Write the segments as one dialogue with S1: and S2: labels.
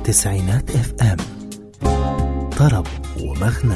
S1: تسعينات اف ام طرب ومغنى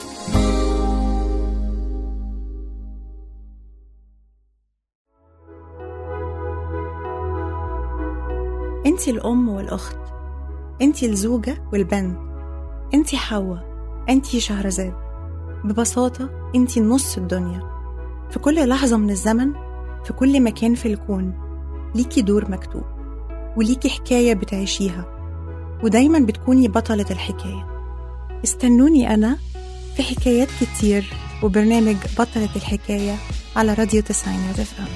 S2: انت الأم والأخت انت الزوجة والبنت انت حواء انت شهرزاد ببساطة انت نص الدنيا في كل لحظة من الزمن في كل مكان في الكون ليكي دور مكتوب وليكي حكاية بتعيشيها ودايما بتكوني بطلة الحكاية استنوني أنا في حكايات كتير وبرنامج بطلة الحكاية على راديو تسعينات اف ام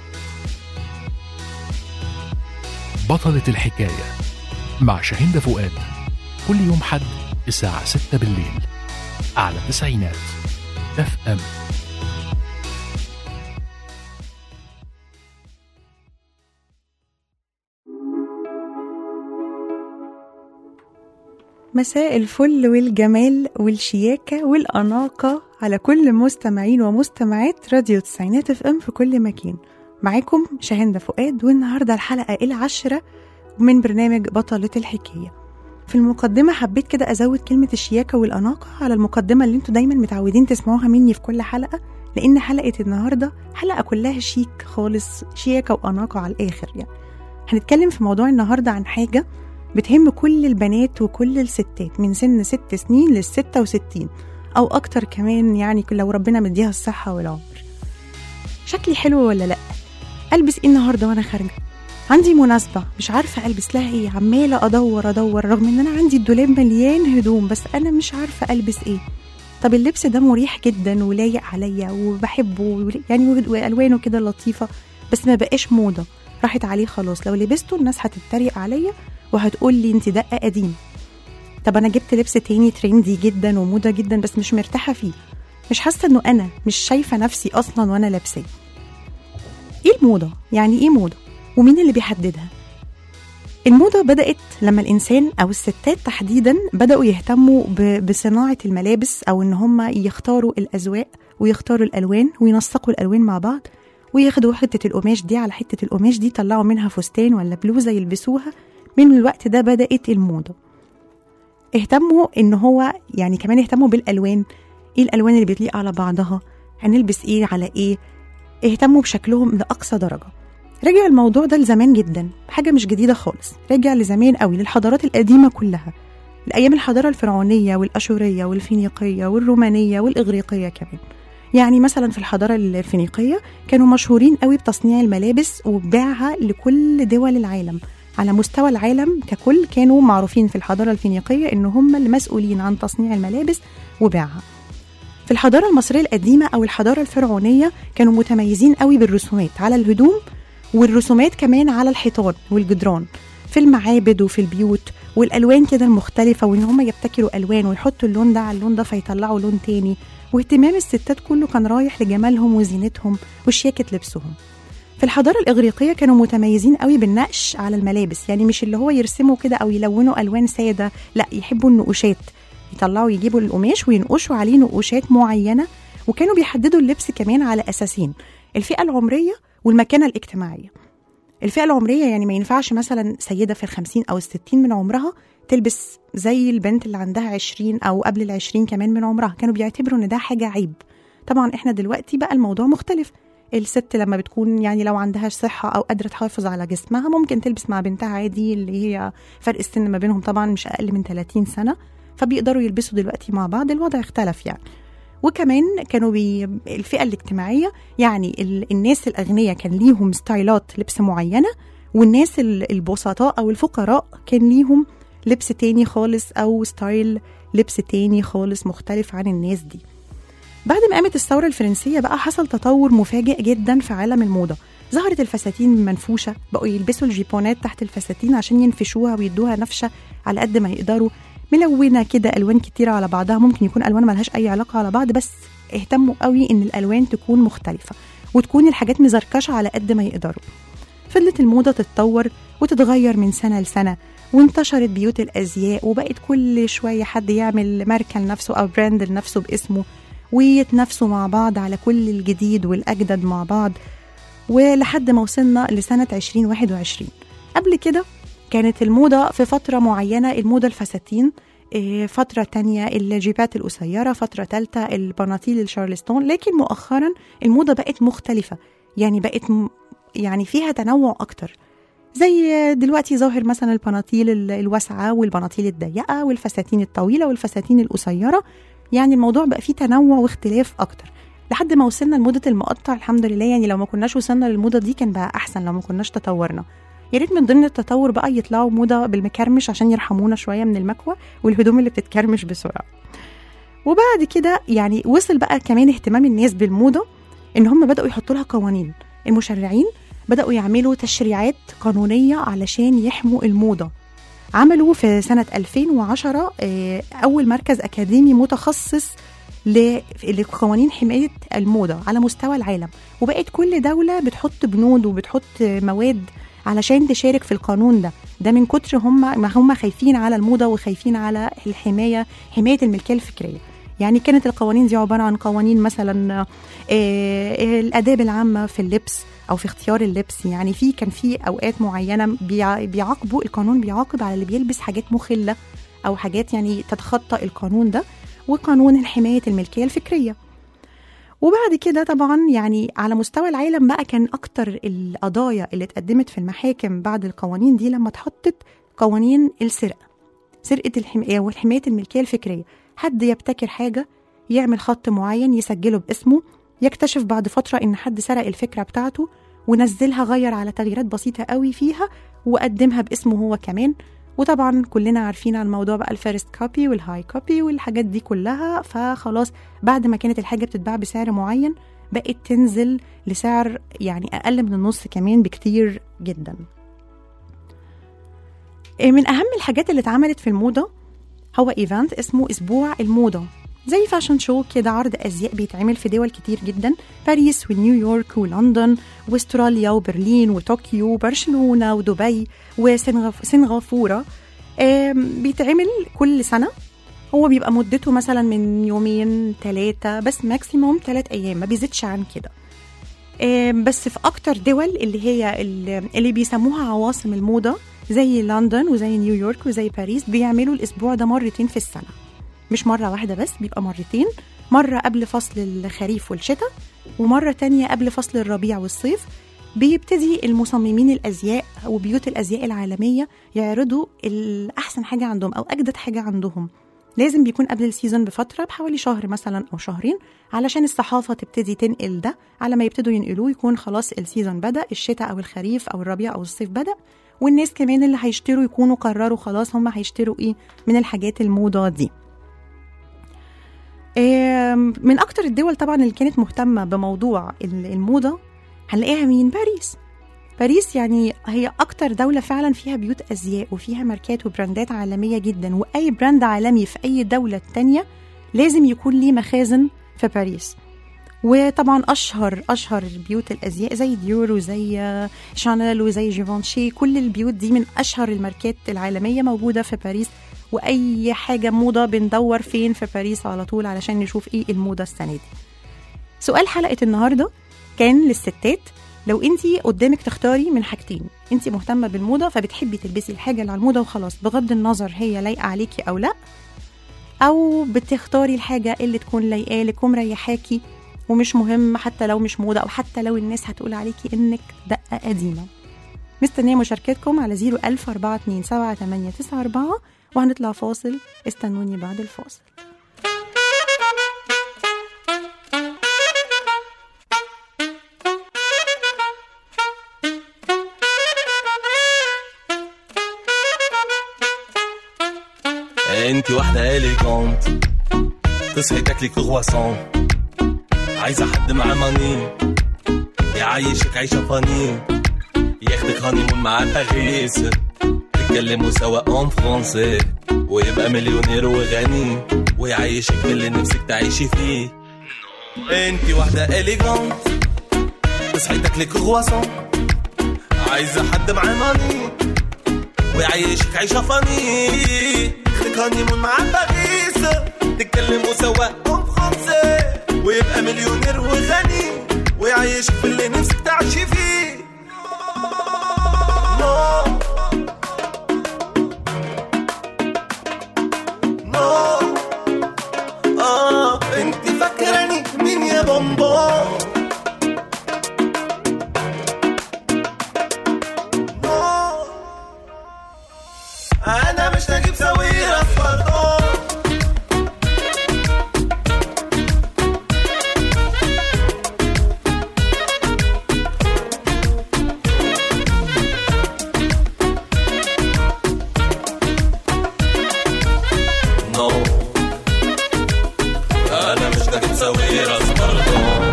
S3: بطلة الحكاية مع شاهندة فؤاد كل يوم حد الساعة 6 بالليل على تسعينات اف ام
S2: مساء الفل والجمال والشياكة والأناقة على كل مستمعين ومستمعات راديو تسعينات اف ام في كل مكان معاكم شاهندة فؤاد والنهاردة الحلقة العاشرة من برنامج بطلة الحكاية في المقدمة حبيت كده أزود كلمة الشياكة والأناقة على المقدمة اللي انتوا دايما متعودين تسمعوها مني في كل حلقة لأن حلقة النهاردة حلقة كلها شيك خالص شياكة وأناقة على الآخر يعني هنتكلم في موضوع النهاردة عن حاجة بتهم كل البنات وكل الستات من سن ست سنين للستة وستين أو أكتر كمان يعني لو ربنا مديها الصحة والعمر شكلي حلو ولا لأ ألبس إيه النهاردة وأنا خارجة عندي مناسبة مش عارفة ألبس لها إيه عمالة أدور أدور رغم إن أنا عندي الدولاب مليان هدوم بس أنا مش عارفة ألبس إيه طب اللبس ده مريح جدا ولايق عليا وبحبه ول- يعني و- والوانه كده لطيفه بس ما بقاش موضه راحت عليه خلاص لو لبسته الناس هتتريق عليا وهتقول لي انت دقه قديم طب انا جبت لبس تاني ترندي جدا وموضه جدا بس مش مرتاحه فيه مش حاسه انه انا مش شايفه نفسي اصلا وانا لابساه ايه الموضه يعني ايه موضه ومين اللي بيحددها الموضة بدأت لما الإنسان أو الستات تحديدا بدأوا يهتموا ب- بصناعة الملابس أو إن هم يختاروا الأذواق ويختاروا الألوان وينسقوا الألوان مع بعض وياخدوا حتة القماش دي على حتة القماش دي يطلعوا منها فستان ولا بلوزة يلبسوها من الوقت ده بدأت الموضة اهتموا إن هو يعني كمان اهتموا بالألوان إيه الألوان اللي بتليق على بعضها هنلبس إيه على إيه اهتموا بشكلهم لأقصى درجة رجع الموضوع ده لزمان جدا حاجة مش جديدة خالص رجع لزمان قوي للحضارات القديمة كلها لأيام الحضارة الفرعونية والأشورية والفينيقية والرومانية والإغريقية كمان يعني مثلا في الحضارة الفينيقية كانوا مشهورين قوي بتصنيع الملابس وبيعها لكل دول العالم على مستوى العالم ككل كانوا معروفين في الحضارة الفينيقية إن هم اللي مسؤولين عن تصنيع الملابس وبيعها في الحضارة المصرية القديمة أو الحضارة الفرعونية كانوا متميزين قوي بالرسومات على الهدوم والرسومات كمان على الحيطان والجدران في المعابد وفي البيوت والالوان كده المختلفه وان هم يبتكروا الوان ويحطوا اللون ده على اللون ده فيطلعوا لون تاني واهتمام الستات كله كان رايح لجمالهم وزينتهم وشياكه لبسهم في الحضاره الاغريقيه كانوا متميزين قوي بالنقش على الملابس يعني مش اللي هو يرسموا كده او يلونوا الوان ساده لا يحبوا النقوشات يطلعوا يجيبوا القماش وينقشوا عليه نقوشات معينه وكانوا بيحددوا اللبس كمان على اساسين الفئه العمريه والمكانة الاجتماعية الفئة العمرية يعني ما ينفعش مثلا سيدة في الخمسين أو الستين من عمرها تلبس زي البنت اللي عندها عشرين أو قبل العشرين كمان من عمرها كانوا بيعتبروا إن ده حاجة عيب طبعا إحنا دلوقتي بقى الموضوع مختلف الست لما بتكون يعني لو عندها صحة أو قادرة تحافظ على جسمها ممكن تلبس مع بنتها عادي اللي هي فرق السن ما بينهم طبعا مش أقل من 30 سنة فبيقدروا يلبسوا دلوقتي مع بعض الوضع اختلف يعني وكمان كانوا بي الفئة الاجتماعية يعني ال... الناس الأغنياء كان ليهم ستايلات لبس معينة والناس ال- البسطاء أو الفقراء كان ليهم لبس تاني خالص أو ستايل لبس تاني خالص مختلف عن الناس دي بعد ما قامت الثورة الفرنسية بقى حصل تطور مفاجئ جدا في عالم الموضة ظهرت الفساتين المنفوشة بقوا يلبسوا الجيبونات تحت الفساتين عشان ينفشوها ويدوها نفشة على قد ما يقدروا ملونة كده ألوان كتيرة على بعضها ممكن يكون ألوان ملهاش أي علاقة على بعض بس اهتموا قوي إن الألوان تكون مختلفة وتكون الحاجات مزركشة على قد ما يقدروا فضلت الموضة تتطور وتتغير من سنة لسنة وانتشرت بيوت الأزياء وبقت كل شوية حد يعمل ماركة لنفسه أو براند لنفسه باسمه ويتنافسوا مع بعض على كل الجديد والأجدد مع بعض ولحد ما وصلنا لسنة 2021 قبل كده كانت الموضة في فترة معينة الموضة الفساتين إيه، فترة تانية الجيبات القصيرة فترة تالتة البناطيل الشارلستون لكن مؤخرا الموضة بقت مختلفة يعني بقت م- يعني فيها تنوع أكتر زي دلوقتي ظاهر مثلا البناطيل ال- الواسعة والبناطيل الضيقة والفساتين الطويلة والفساتين القصيرة يعني الموضوع بقى فيه تنوع واختلاف أكتر لحد ما وصلنا لموضة المقطع الحمد لله يعني لو ما كناش وصلنا للموضة دي كان بقى أحسن لو ما كناش تطورنا يا ريت من ضمن التطور بقى يطلعوا موضة بالمكرمش عشان يرحمونا شوية من المكوى والهدوم اللي بتتكرمش بسرعة وبعد كده يعني وصل بقى كمان اهتمام الناس بالموضة ان هم بدأوا يحطوا لها قوانين المشرعين بدأوا يعملوا تشريعات قانونية علشان يحموا الموضة عملوا في سنة 2010 آه، أول مركز أكاديمي متخصص ل- لقوانين حماية الموضة على مستوى العالم وبقت كل دولة بتحط بنود وبتحط مواد علشان تشارك في القانون ده ده من كتر هم ما هم خايفين على الموضة وخايفين على الحماية حماية الملكية الفكرية يعني كانت القوانين دي عبارة عن قوانين مثلا آه، آه، الآداب العامة في اللبس أو في اختيار اللبس يعني في كان في أوقات معينة بيع- بيعاقبوا القانون بيعاقب على اللي بيلبس حاجات مخلة أو حاجات يعني تتخطى القانون ده وقانون حماية الملكية الفكرية وبعد كده طبعا يعني على مستوى العالم بقى كان أكتر القضايا اللي اتقدمت في المحاكم بعد القوانين دي لما اتحطت قوانين السرقة سرقة الحماية والحماية الملكية الفكرية حد يبتكر حاجة يعمل خط معين يسجله باسمه يكتشف بعد فترة إن حد سرق الفكرة بتاعته ونزلها غير على تغييرات بسيطة قوي فيها وقدمها باسمه هو كمان وطبعا كلنا عارفين عن موضوع بقى الفيرست كوبي والهاي كوبي والحاجات دي كلها فخلاص بعد ما كانت الحاجة بتتباع بسعر معين بقت تنزل لسعر يعني أقل من النص كمان بكتير جدا إيه من أهم الحاجات اللي اتعملت في الموضة هو ايفنت اسمه اسبوع الموضه زي فاشن شو كده عرض ازياء بيتعمل في دول كتير جدا باريس ونيويورك ولندن واستراليا وبرلين وطوكيو وبرشلونه ودبي وسنغافوره آم، بيتعمل كل سنه هو بيبقى مدته مثلا من يومين ثلاثة بس ماكسيموم ثلاث أيام ما بيزيدش عن كده آم، بس في أكتر دول اللي هي اللي اللي بيسموها عواصم الموضة زي لندن وزي نيويورك وزي باريس بيعملوا الأسبوع ده مرتين في السنة مش مرة واحدة بس بيبقى مرتين مرة قبل فصل الخريف والشتاء ومرة تانية قبل فصل الربيع والصيف بيبتدي المصممين الأزياء وبيوت الأزياء العالمية يعرضوا الأحسن حاجة عندهم أو أجدد حاجة عندهم لازم بيكون قبل السيزون بفترة بحوالي شهر مثلا أو شهرين علشان الصحافة تبتدي تنقل ده على ما يبتدوا ينقلوه يكون خلاص السيزون بدأ الشتاء أو الخريف أو الربيع أو الصيف بدأ والناس كمان اللي هيشتروا يكونوا قرروا خلاص هم هيشتروا ايه من الحاجات الموضة دي آم، من اكتر الدول طبعا اللي كانت مهتمة بموضوع ال- الموضة هنلاقيها مين باريس باريس يعني هي اكتر دولة فعلا فيها بيوت ازياء وفيها ماركات وبراندات عالمية جدا واي براند عالمي في اي دولة تانية لازم يكون ليه مخازن في باريس وطبعا اشهر اشهر بيوت الازياء زي ديور وزي آه، شانيل وزي جيفانشي كل البيوت دي من اشهر الماركات العالميه موجوده في باريس واي حاجه موضه بندور فين في باريس على طول علشان نشوف ايه الموضه السنه دي سؤال حلقه النهارده كان للستات لو انت قدامك تختاري من حاجتين انت مهتمه بالموضه فبتحبي تلبسي الحاجه اللي على الموضه وخلاص بغض النظر هي لايقه عليكي او لا او بتختاري الحاجه اللي تكون لايقالك ومريحاكي ومش مهم حتى لو مش موضة أو حتى لو الناس هتقول عليكي إنك دقة قديمة مستنية مشاركتكم على 01000 427 7894 وهنطلع فاصل استنوني بعد الفاصل
S4: انت واحدة اليجونت تصحي تاكلي كرواسون عايزة حد معاه ماني يعيشك عيشة فاني ياخدك هانيمون مع باريس تتكلموا سوا اون فرونسي ويبقى مليونير وغني ويعيشك في اللي نفسك تعيشي فيه انت واحدة اليجونت تصحي تاكلي كرواسون عايزة حد معاه ماني ويعيشك عيشة فاني ياخدك هانيمون مع باريس تتكلموا سوا اون فرونسي ويبقى مليونير وغني ويعيشك في اللي نفسك تعيشي فيه نو انا مش نجيب ساويرس برضه نو انا مش نجيب ساويرس برضه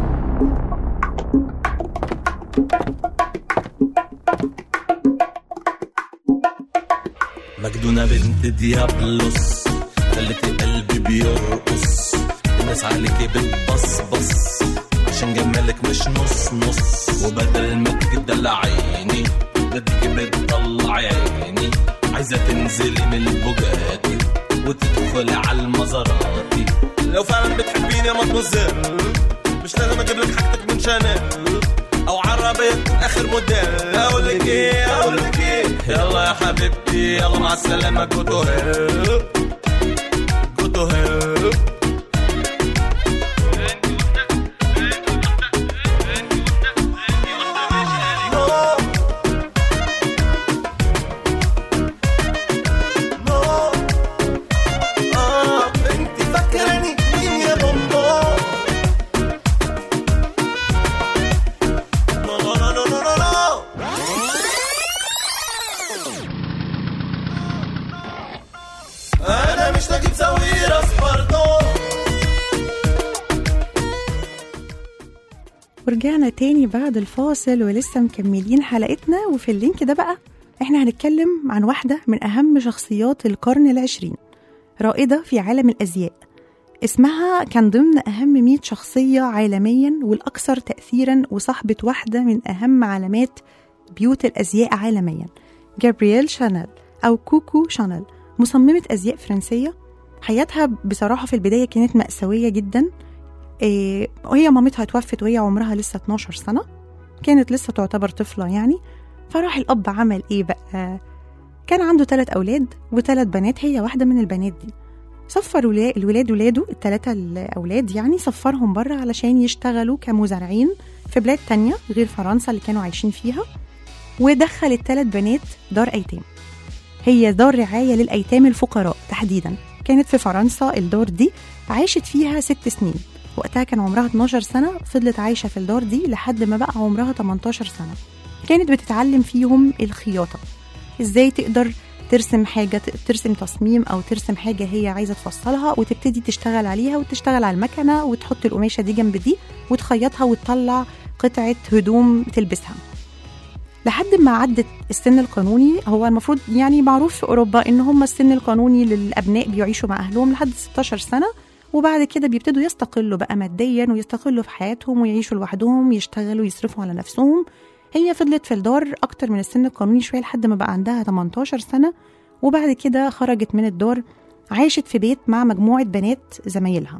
S4: مجنونة بنت ديابلوس خلت قلبي بيرقص الناس عليكي بتبصبص عشان جمالك مش نص نص وبدل ما تدلعيني بدك بتطلعي عيني عايزة تنزلي من البوجاتي وتدخلي على المزاراتي لو فعلا بتحبيني يا مدموزيل مش لازم اجيب لك حاجتك من شانيل او عربية اخر موديل اقول لك ايه اقول لك ايه يلا يا حبيبتي يلا مع السلامة جو تو هيل جو تو هيل آه، انت فاكراني مين يا بابا لا لا لا لا لا لا انا مش نجيب ساويرس برضه
S2: ورجعنا تاني بعد الفاصل ولسه مكملين حلقتنا وفي اللينك ده بقى احنا هنتكلم عن واحدة من أهم شخصيات القرن العشرين رائدة في عالم الأزياء اسمها كان ضمن أهم 100 شخصية عالميا والأكثر تأثيرا وصاحبة واحدة من أهم علامات بيوت الأزياء عالميا جابرييل شانيل أو كوكو شانيل مصممة أزياء فرنسية حياتها بصراحة في البداية كانت مأساوية جدا إيه وهي مامتها توفت وهي عمرها لسه 12 سنة كانت لسه تعتبر طفلة يعني فراح الأب عمل إيه بقى كان عنده ثلاث أولاد وثلاث بنات هي واحدة من البنات دي سفر ولا- الولاد ولاده الثلاثة الأولاد يعني سفرهم بره علشان يشتغلوا كمزارعين في بلاد تانية غير فرنسا اللي كانوا عايشين فيها ودخل الثلاث بنات دار أيتام هي دار رعاية للأيتام الفقراء تحديدا كانت في فرنسا الدار دي عاشت فيها ست سنين وقتها كان عمرها 12 سنة فضلت عايشة في الدار دي لحد ما بقى عمرها 18 سنة كانت بتتعلم فيهم الخياطة ازاي تقدر ترسم حاجة ترسم تصميم أو ترسم حاجة هي عايزة تفصلها وتبتدي تشتغل عليها وتشتغل على المكنة وتحط القماشة دي جنب دي وتخيطها وتطلع قطعة هدوم تلبسها لحد ما عدت السن القانوني هو المفروض يعني معروف في أوروبا إن هم السن القانوني للأبناء بيعيشوا مع أهلهم لحد 16 سنة وبعد كده بيبتدوا يستقلوا بقى ماديا ويستقلوا في حياتهم ويعيشوا لوحدهم يشتغلوا يصرفوا على نفسهم هي فضلت في الدار أكتر من السن القانوني شوية لحد ما بقى عندها 18 سنة وبعد كده خرجت من الدار عاشت في بيت مع مجموعة بنات زمايلها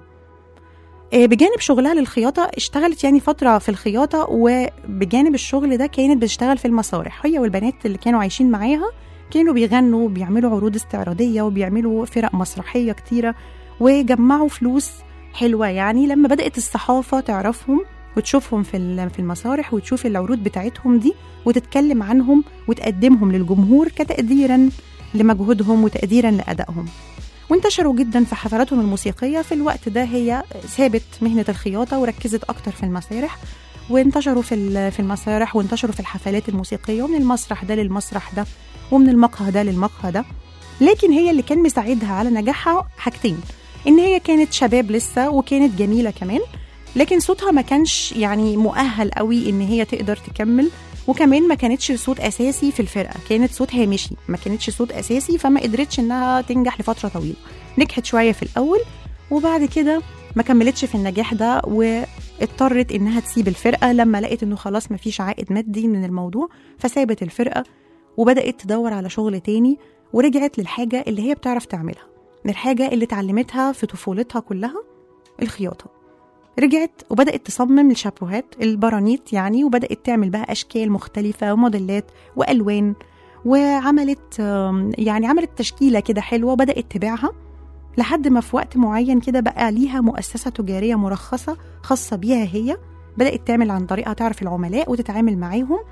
S2: آه، بجانب شغلها للخياطة اشتغلت يعني فترة في الخياطة وبجانب الشغل ده كانت بتشتغل في المسارح هي والبنات اللي كانوا عايشين معاها كانوا بيغنوا بيعملوا عروض استعراضية وبيعملوا فرق مسرحية كتيرة وجمعوا فلوس حلوة يعني لما بدأت الصحافة تعرفهم وتشوفهم في ال- في المسارح وتشوف العروض بتاعتهم دي وتتكلم عنهم وتقدمهم للجمهور كتقديرا لمجهودهم وتقديرا لأدائهم وانتشروا جدا في حفلاتهم الموسيقية في الوقت ده هي سابت مهنة الخياطة وركزت أكتر في المسارح وانتشروا في ال- في المسارح وانتشروا في الحفلات الموسيقية ومن المسرح ده للمسرح ده ومن المقهى ده للمقهى ده لكن هي اللي كان مساعدها على نجاحها حاجتين ان هي كانت شباب لسه وكانت جميله كمان لكن صوتها ما كانش يعني مؤهل قوي ان هي تقدر تكمل وكمان ما كانتش صوت اساسي في الفرقه كانت صوت هامشي ما كانتش صوت اساسي فما قدرتش انها تنجح لفتره طويله نجحت شويه في الاول وبعد كده ما كملتش في النجاح ده واضطرت انها تسيب الفرقه لما لقت انه خلاص ما فيش عائد مادي من الموضوع فسابت الفرقه وبدات تدور على شغل تاني ورجعت للحاجه اللي هي بتعرف تعملها الحاجه اللي اتعلمتها في طفولتها كلها الخياطه رجعت وبدأت تصمم الشابوهات البرانيت يعني وبدأت تعمل بقى أشكال مختلفة وموديلات وألوان وعملت آم، يعني عملت تشكيلة كده حلوة وبدأت تبيعها لحد ما في وقت معين كده بقى ليها مؤسسة تجارية مرخصة خاصة بيها هي بدأت تعمل عن طريقها تعرف العملاء وتتعامل معاهم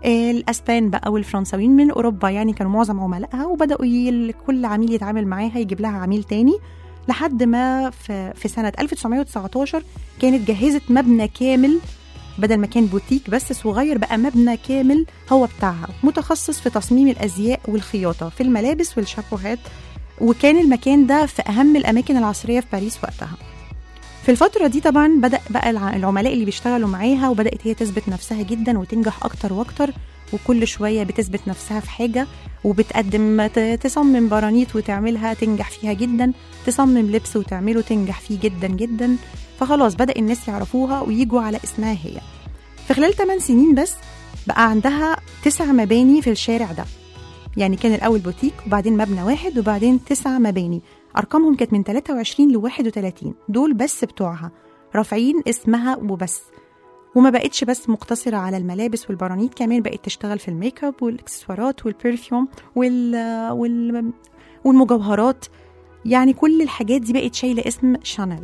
S2: آه، الاسبان بقى والفرنساويين من اوروبا يعني كانوا معظم عملائها وبداوا ي- كل عميل يتعامل معاها يجيب لها عميل تاني لحد ما في, في سنه 1919 كانت جهزت مبنى كامل بدل ما كان بوتيك بس صغير بقى مبنى كامل هو بتاعها متخصص في تصميم الازياء والخياطه في الملابس والشابوهات وكان المكان ده في اهم الاماكن العصريه في باريس وقتها في الفترة دي طبعا بدأ بقى الع- العملاء اللي بيشتغلوا معاها وبدأت هي تثبت نفسها جدا وتنجح أكتر وأكتر وكل شوية بتثبت نفسها في حاجة وبتقدم ت- تصمم برانيت وتعملها تنجح فيها جدا تصمم لبس وتعمله تنجح فيه جدا جدا فخلاص بدأ الناس يعرفوها ويجوا على اسمها هي في خلال 8 سنين بس بقى عندها تسع مباني في الشارع ده يعني كان الأول بوتيك وبعدين مبنى واحد وبعدين تسع مباني أرقامهم كانت من 23 ل 31 دول بس بتوعها رافعين اسمها وبس وما بقتش بس مقتصرة على الملابس والبرانيت كمان بقت تشتغل في الميك اب والاكسسوارات والبرفيوم وال... وال... والمجوهرات يعني كل الحاجات دي بقت شايلة اسم شانيل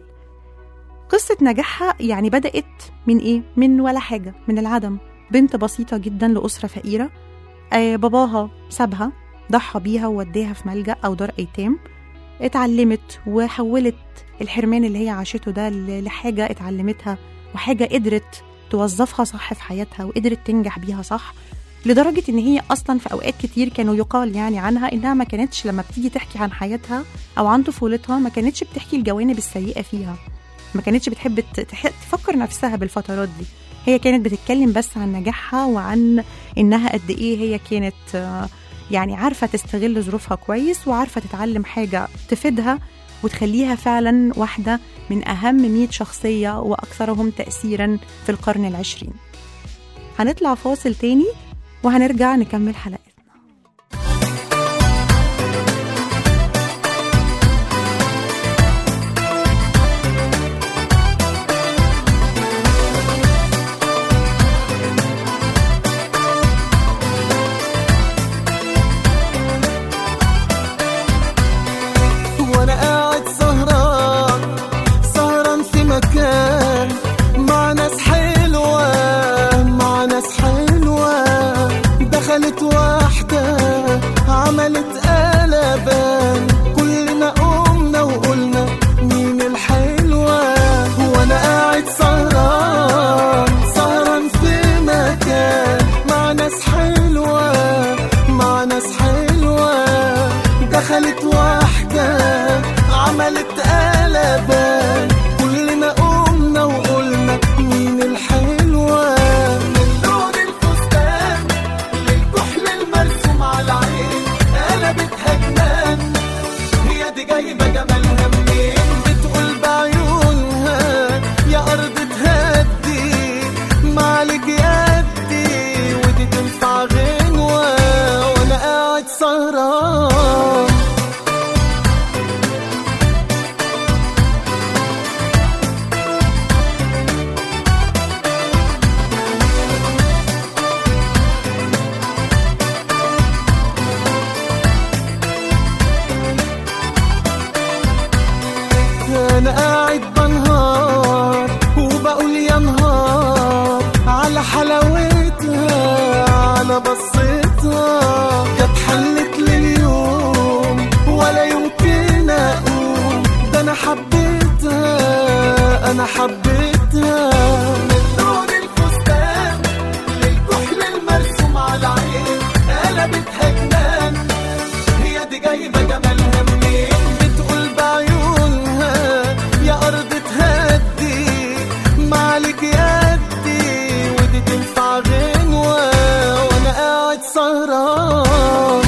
S2: قصة نجاحها يعني بدأت من إيه؟ من ولا حاجة من العدم بنت بسيطة جدا لأسرة فقيرة آه باباها سابها ضحى بيها ووداها في ملجأ أو دار أيتام اتعلمت وحولت الحرمان اللي هي عاشته ده ل- لحاجة اتعلمتها وحاجة قدرت توظفها صح في حياتها وقدرت تنجح بيها صح لدرجة إن هي أصلا في أوقات كتير كانوا يقال يعني عنها إنها ما كانتش لما بتيجي تحكي عن حياتها أو عن طفولتها ما كانتش بتحكي الجوانب السيئة فيها ما كانتش بتحب ت- تح- تفكر نفسها بالفترات دي هي كانت بتتكلم بس عن نجاحها وعن إنها قد إيه هي كانت آه، يعني عارفة تستغل ظروفها كويس وعارفة تتعلم حاجة تفيدها وتخليها فعلا واحدة من أهم 100 شخصية وأكثرهم تأثيرا في القرن العشرين هنطلع فاصل تاني وهنرجع نكمل حلقتنا
S5: وانا قاعد سهران سهران في مكان مع ناس حلوة مع ناس حلوة دخلت واحدة عملت قلبان كلنا قمنا وقلنا مين الحلوة وانا قاعد سهران سهران في مكان مع ناس حلوة مع ناس حلوة دخلت واحدة عملت قلبان كلنا قمنا وقلنا مين الحلوة من لون الفستان للكحل المرسوم على العين قلبتها جنان هي دي جايبة جمالها منين بتقول بعيونها يا أرض تهدي مالك يدي ودي تنفع غنوة وأنا قاعد سهران انا قاعد بنهار وبقول يا نهار على حلاوتها على بصتها كانت حلت لليوم ولا يمكن اقوم ده انا حبيتها انا حبيتها من لون الفستان للكحل المرسوم على العين قلبتها جنان هي دي جايبه جمالها منين بتقول بعيونها يا ارض تهدي مالك يدي ودي تنفع غنوه وانا قاعد سهران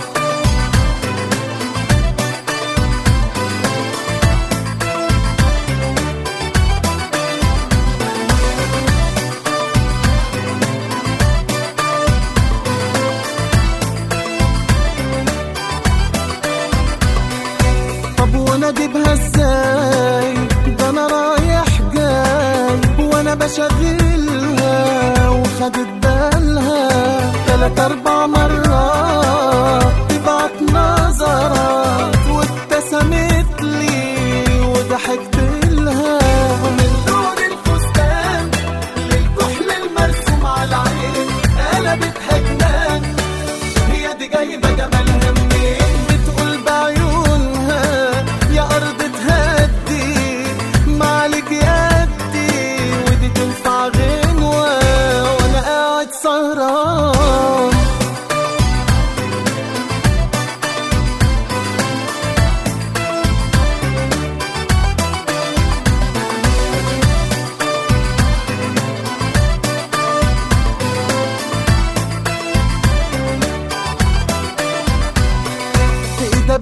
S5: طب وانا اجيبها ازاي ده انا رايح جاي وانا بشغلها وخدت بالها تلات اربع مرات تبعت نظرات وابتسمت لي وضحكت لها من لون الفستان للكحل المرسوم على العين قلبتها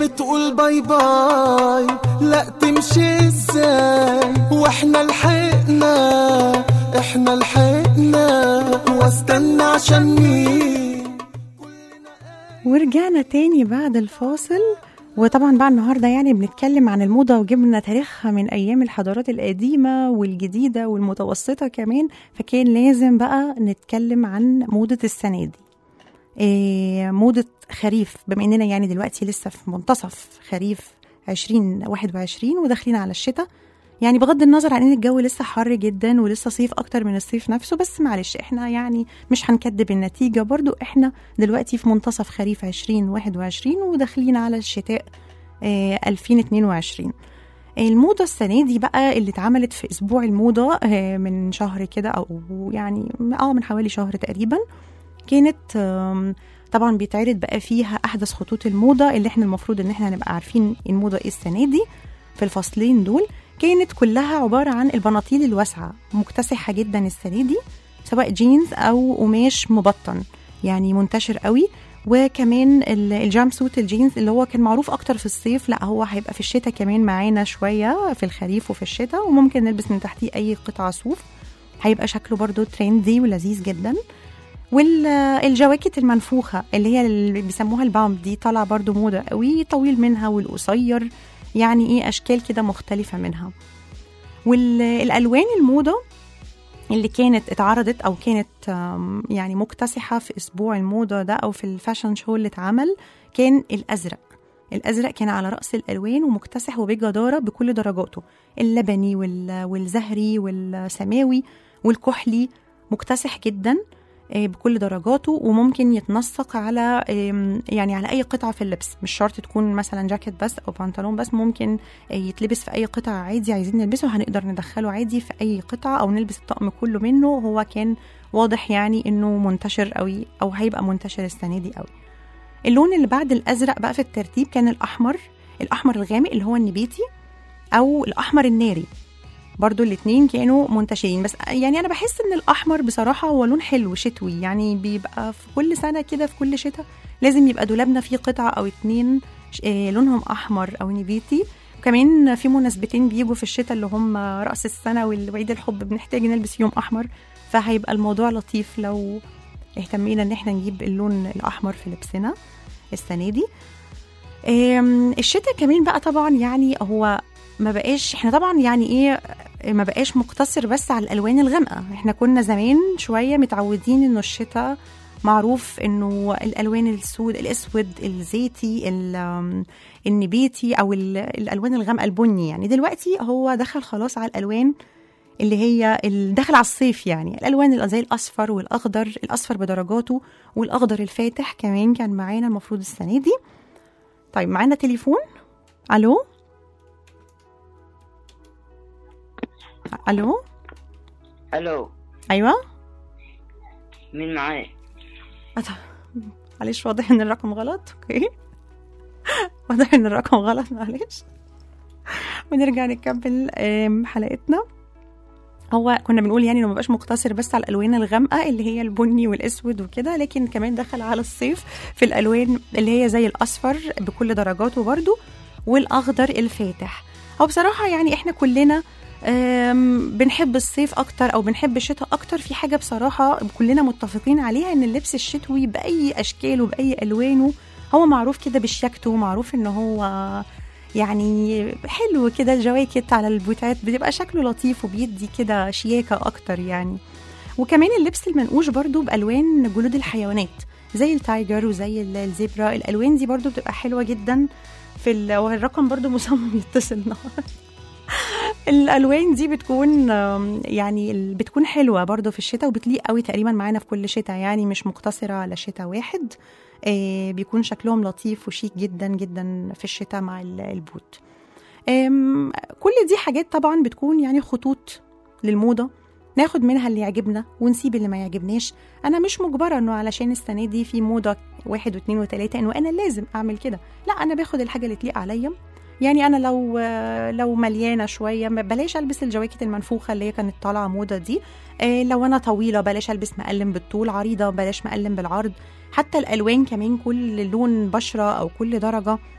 S5: بتقول باي باي لا تمشي ازاي واحنا لحقنا احنا لحقنا واستنى عشان مين
S2: ورجعنا تاني بعد الفاصل وطبعا بقى النهارده يعني بنتكلم عن الموضه وجبنا تاريخها من ايام الحضارات القديمه والجديده والمتوسطه كمان فكان لازم بقى نتكلم عن موضه السنه دي إيه موضه خريف بما اننا يعني دلوقتي لسه في منتصف خريف 2021 وداخلين على الشتاء يعني بغض النظر عن ان الجو لسه حر جدا ولسه صيف اكتر من الصيف نفسه بس معلش احنا يعني مش هنكدب النتيجه برضو احنا دلوقتي في منتصف خريف 2021 وداخلين على الشتاء آه 2022 الموضة السنة دي بقى اللي اتعملت في أسبوع الموضة آه من شهر كده أو يعني اه من حوالي شهر تقريبا كانت آم، طبعا بيتعرض بقى فيها أحدث خطوط الموضة اللي احنا المفروض إن احنا نبقى عارفين الموضة ايه السنة دي في الفصلين دول كانت كلها عبارة عن البناطيل الواسعة مكتسحة جدا السنة دي سواء جينز أو قماش مبطن يعني منتشر قوي وكمان ال- الجام سوت الجينز اللي هو كان معروف اكتر في الصيف لا هو هيبقى في الشتاء كمان معانا شويه في الخريف وفي الشتاء وممكن نلبس من تحتيه اي قطعه صوف هيبقى شكله برضو ترندي ولذيذ جدا والجواكت المنفوخه اللي هي اللي بيسموها البامب دي طالعه برضو موضه قوي طويل منها والقصير يعني ايه اشكال كده مختلفه منها والالوان الموضه اللي كانت اتعرضت او كانت آم، يعني مكتسحه في اسبوع الموضه ده او في الفاشن شو اللي اتعمل كان الازرق الازرق كان على راس الالوان ومكتسح وبجداره بكل درجاته اللبني وال- والزهري والسماوي والكحلي مكتسح جدا آه، بكل درجاته وممكن يتنسق على آم، يعني على اي قطعه في اللبس مش شرط تكون مثلا جاكيت بس او بنطلون بس ممكن آه، يتلبس في اي قطعه عادي عايزين نلبسه هنقدر ندخله عادي في اي قطعه او نلبس الطقم كله منه هو كان واضح يعني انه منتشر قوي او هيبقى منتشر السنه دي قوي اللون اللي بعد الازرق بقى في الترتيب كان الاحمر الاحمر الغامق اللي هو النبيتي او الاحمر الناري برضو الاتنين كانوا منتشرين بس يعني انا بحس ان الاحمر بصراحه هو لون حلو شتوي يعني بيبقى في كل سنه كده في كل شتاء لازم يبقى دولابنا فيه قطعه او اتنين ش- آه، لونهم احمر او نبيتي وكمان في مناسبتين بيجوا في الشتاء اللي هم راس السنه والعيد الحب بنحتاج نلبس فيهم احمر فهيبقى الموضوع لطيف لو اهتمينا ان احنا نجيب اللون الاحمر في لبسنا السنه دي آم، الشتاء كمان بقى طبعا يعني هو ما بقاش احنا طبعا يعني ايه ما بقاش مقتصر بس على الالوان الغامقه احنا كنا زمان شويه متعودين انه الشتاء معروف انه الالوان السود الاسود الزيتي ال- آم، النبيتي او ال- الالوان الغامقه البني يعني دلوقتي هو دخل خلاص على الالوان اللي هي ال- داخل على الصيف يعني الالوان اللي زي الاصفر والاخضر الاصفر بدرجاته والاخضر الفاتح كمان كان معانا المفروض السنه دي طيب معانا تليفون الو الو
S6: الو
S2: ايوه
S6: مين معايا
S2: أت- معلش واضح ان الرقم غلط اوكي واضح ان الرقم غلط معلش ونرجع نكمل آم، حلقتنا هو كنا بنقول يعني انه ما بقاش مقتصر بس على الالوان الغامقه اللي هي البني والاسود وكده لكن كمان دخل على الصيف في الالوان اللي هي زي الاصفر بكل درجاته برضو والاخضر الفاتح هو بصراحه يعني احنا كلنا آم، بنحب الصيف اكتر او بنحب الشتاء اكتر في حاجه بصراحه كلنا متفقين عليها ان اللبس الشتوي باي اشكاله باي الوانه هو معروف كده بشياكته معروف ان هو يعني حلو كده الجواكت على البوتات بتبقى شكله لطيف وبيدي كده شياكه اكتر يعني وكمان اللبس المنقوش برضو بالوان جلود الحيوانات زي التايجر وزي ال- الزبرة الالوان دي برضو بتبقى حلوه جدا في ال... والرقم برضو مصمم يتصل النهارده الالوان دي بتكون آم، يعني ال- بتكون حلوه برضو في الشتاء وبتليق قوي تقريبا معانا في كل شتاء يعني مش مقتصره على شتاء واحد آه، بيكون شكلهم لطيف وشيك جدا جدا في الشتاء مع ال- البوت آم، كل دي حاجات طبعا بتكون يعني خطوط للموضه ناخد منها اللي يعجبنا ونسيب اللي ما يعجبناش انا مش مجبره انه علشان السنه دي في موضه واحد واثنين وثلاثه انه انا لازم اعمل كده لا انا باخد الحاجه اللي تليق عليا يعني انا لو لو مليانه شويه ما- بلاش البس الجواكت المنفوخه اللي هي كانت طالعه موضه دي آه، لو انا طويله بلاش البس مقلم بالطول عريضه بلاش مقلم بالعرض حتى الالوان كمان كل لون بشره او كل درجه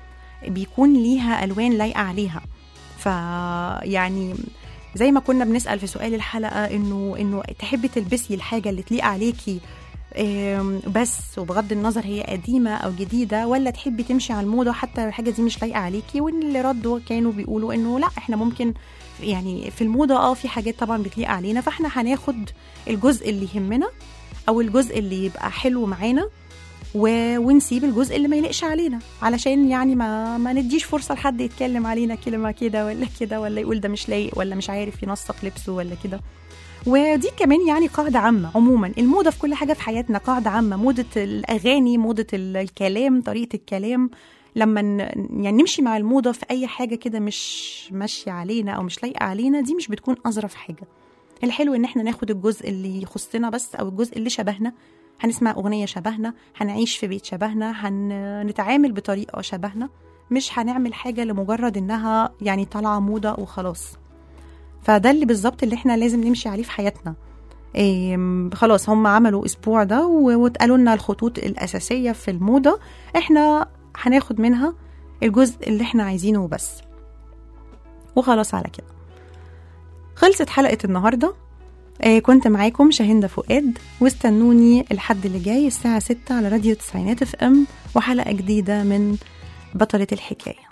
S2: بيكون ليها الوان لايقه عليها فيعني زي ما كنا بنسال في سؤال الحلقه انه انه تحبي تلبسي الحاجه اللي تليق عليكي آم، بس وبغض النظر هي قديمه او جديده ولا تحبي تمشي على الموضه حتى الحاجه دي مش لايقه عليكي واللي ردوا كانوا بيقولوا انه لا احنا ممكن يعني في الموضه اه في حاجات طبعا بتليق علينا فاحنا هناخد الجزء اللي يهمنا او الجزء اللي يبقى حلو معانا و... ونسيب الجزء اللي ما يليقش علينا علشان يعني ما ما نديش فرصه لحد يتكلم علينا كلمه كده ولا كده ولا يقول ده مش لايق ولا مش عارف ينسق لبسه ولا كده ودي كمان يعني قاعدة عامة عموما الموضة في كل حاجة في حياتنا قاعدة عامة موضة الأغاني موضة ال- الكلام طريقة الكلام لما ن- يعني نمشي مع الموضة في أي حاجة كده مش ماشية علينا أو مش لايقة علينا دي مش بتكون أظرف حاجة الحلو إن احنا ناخد الجزء اللي يخصنا بس أو الجزء اللي شبهنا هنسمع أغنية شبهنا هنعيش في بيت شبهنا هنتعامل بطريقة شبهنا مش هنعمل حاجة لمجرد إنها يعني طالعة موضة وخلاص فده اللي بالظبط اللي احنا لازم نمشي عليه في حياتنا إيه خلاص هم عملوا اسبوع ده و- واتقالوا لنا الخطوط الاساسيه في الموضه احنا هناخد منها الجزء اللي احنا عايزينه وبس وخلاص على كده خلصت حلقه النهارده إيه كنت معاكم شاهندة فؤاد واستنوني الحد اللي جاي الساعة 6 على راديو تسعينات اف ام وحلقة جديدة من بطلة الحكاية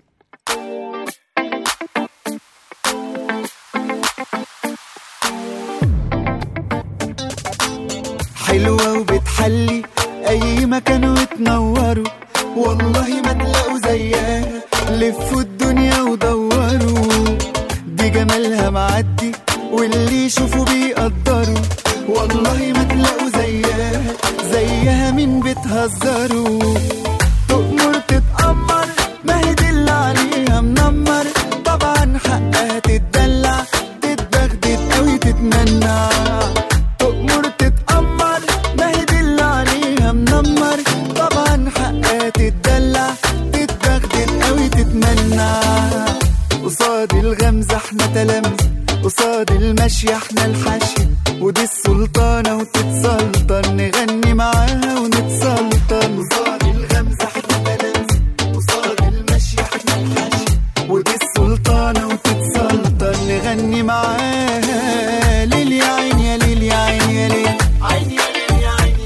S5: حلوة وبتحلي أي مكان وتنوروا والله ما تلاقوا زيها لفوا الدنيا ودوروا دي جمالها معدي واللي يشوفوا بيقدروا والله ما تلاقوا زيها زيها مين بتهزروا تؤمر تتأمر ما هي دي اللي عليها منمر طبعا حقها تتدلع تتبغدد قوي تتمنع تؤمر تتأمر ما هي دي اللي عليها منمر طبعا حقها تتدلع تتبغدد قوي تتمنع قصاد الغمزة احنا تلامذة قصاد المشي احنا الحشي ودي السلطانة وتتسلطن نغني معاها ونتسلطن قصاد الغمزة احنا تلامذة قصاد المشي احنا الحشي ودي السلطانة وتتسلطن نغني معاها ليل يا عين يا ليل يا عين يا ليل عين يا ليل يا عين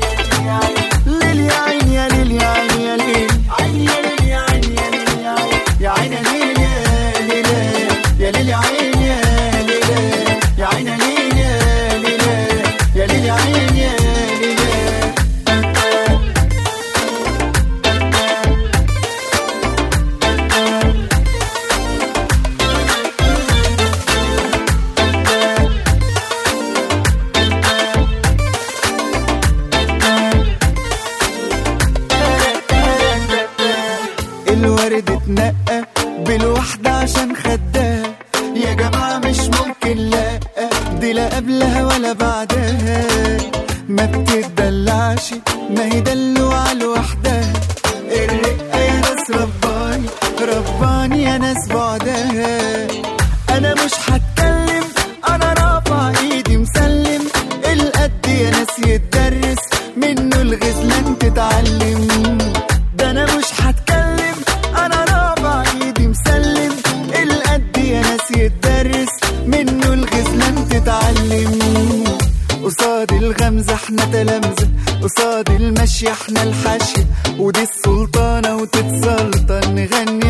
S5: يا ليل يا عين يا ليل عين يا ليل يا عين يا ليل يا عين يا ليل يا عين يا ليل يا ليل يا عين يا ليل يا عين يا ليل يا ليل يا ليل يا عين يا ليل الورد اتنقى بالوحدة عشان خدها يا جماعة مش ممكن لا دي لا قبلها ولا بعدها ما بتدلعش ما هي دلوعة لوحدها الرقة يا ناس رباني رباني يا ناس بعدها انا مش هتكلم انا رافع ايدي مسلم القد يا ناس يتدرس منه الغزلان تتعلم ده انا مش هتكلم انا رافع ايدي مسلم القد يا ناس يتدرس منه الغزلان تتعلم قصاد الغمزة احنا تلامذة قصاد المشي احنا الحاشية ودي السلطانة وتتسلطن نغني